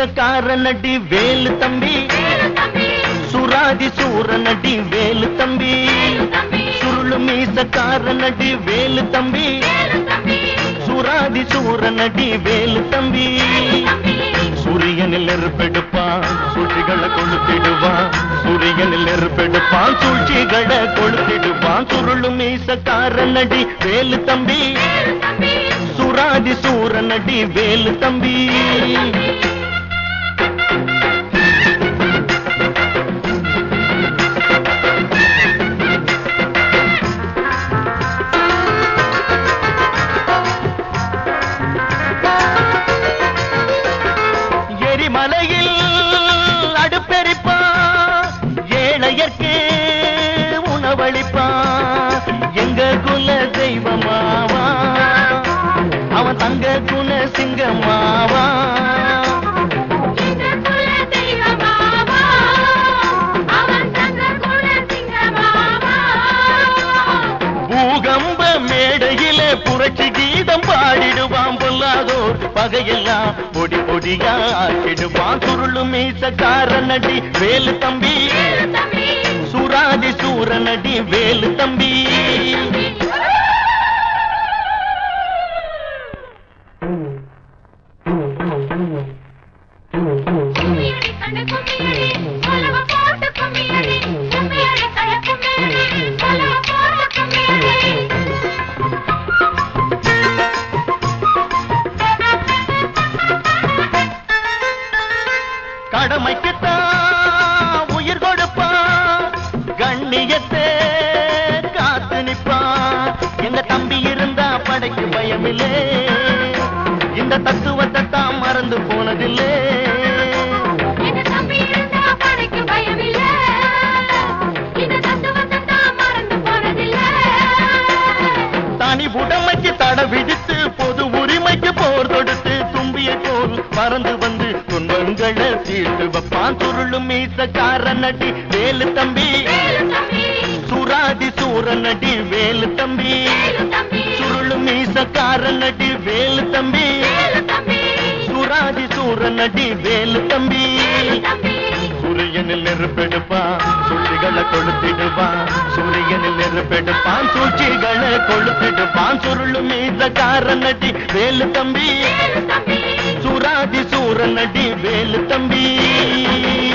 மீசக்கார நடி வேலு தம்பி சுராதி சூர நடி வேலு தம்பி சுருளு மீசக்கார நடி வேலு தம்பி சுராதி சூர நடி வேலு தம்பி சூரியனில் நெருப்பெடுப்பான் சூழ்ச்சிகளை கொளுத்திடுவான் சூரியனில் நெருப்பெடுப்பான் சூழ்ச்சிகளை கொளுத்திடுவான் சுருளு மீசக்கார நடி வேலு தம்பி சுராதி சூர நடி வேலு தம்பி எரிமலையில் அடுப்பெரிப்பான் ஏழையர்க்கு உணவளிப்பான் எங்க குல தெய்வமாவா அவன் தங்க குல சிங்கமாவா பூகம்ப மேடையிலே புரட்சி கீதம் பாடிடுவான் பொல்லாதோர் பகையெல்லாம் பொடி பொடியா ஆக்கிடுவான் சுருளு மீசக்கார நடி வேலு தம்பி சுராதி சூர நடி வேலு தம்பி கடமைக்குத்தான் உயிர் கொடுப்பான் கண்ணியத்தை காத்து நிப்பான் எங்க தம்பி இருந்தா படைக்கு பயமில்லை இந்த தத்துவத்தை தான் மறந்து போனதில்லை தனி உடமைக்கு தடை விதித்து பொது உரிமைக்கு போர் தொடுத்து தும்பிய போல் பறந்து வந்து துன்பங்களை தீர்த்து வைப்பான் சுருளும் மீசக்கார நடி வேலு தம்பி சுராதி சூர நடி வேலு தம்பி சுருளும் மீசக்கார நடி வேலு தம்பி சுராதி சூர நடி வேலு தம்பி சூரியனில் நெருப்பெடுப்பான் சுள்ளிகளை கொளுத்திடுவான் சூரியனில் நெருப்பெடுப்பான் சூழ்ச்சிகளை கொளுத்திடுவான் சுருளு மீசக்கார நடி வேலு தம்பி சுராதி சூர நடி வேலு தம்பி